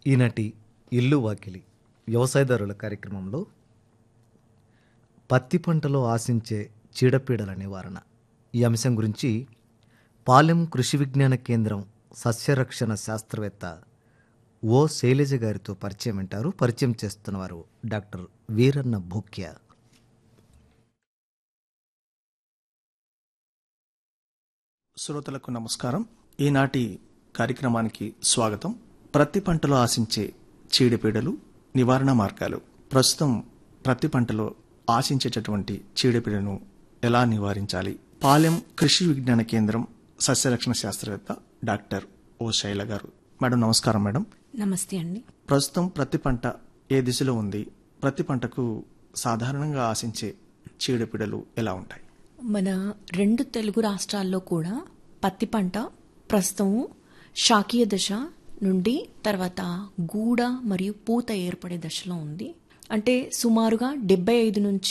ఈనాటి ఇల్లు వాకిలి వ్యవసాయదారుల కార్యక్రమంలో పత్తి పంటలో ఆశించే చీడపీడల నివారణ ఈ అంశం గురించి పాలెం కృషి విజ్ఞాన కేంద్రం సస్యరక్షణ శాస్త్రవేత్త ఓ శైలజ గారితో పరిచయం వింటారు పరిచయం చేస్తున్నవారు డాక్టర్ వీరన్న భూక్య శ్రోతలకు నమస్కారం ఈనాటి కార్యక్రమానికి స్వాగతం ప్రతి పంటలో ఆశించే చీడపీడలు నివారణ మార్గాలు ప్రస్తుతం ప్రతి పంటలో ఆశించేటటువంటి చీడపీడను ఎలా నివారించాలి పాలెం కృషి విజ్ఞాన కేంద్రం సస్యరక్షణ శాస్త్రవేత్త డాక్టర్ ఓ శైల గారు మేడం నమస్కారం మేడం నమస్తే అండి ప్రస్తుతం ప్రతి పంట ఏ దిశలో ఉంది ప్రతి పంటకు సాధారణంగా ఆశించే చీడపీడలు ఎలా ఉంటాయి మన రెండు తెలుగు రాష్ట్రాల్లో కూడా పత్తి పంట ప్రస్తుతం శాకీయ దశ నుండి తర్వాత గూడ మరియు పూత ఏర్పడే దశలో ఉంది అంటే సుమారుగా డెబ్బై ఐదు నుంచి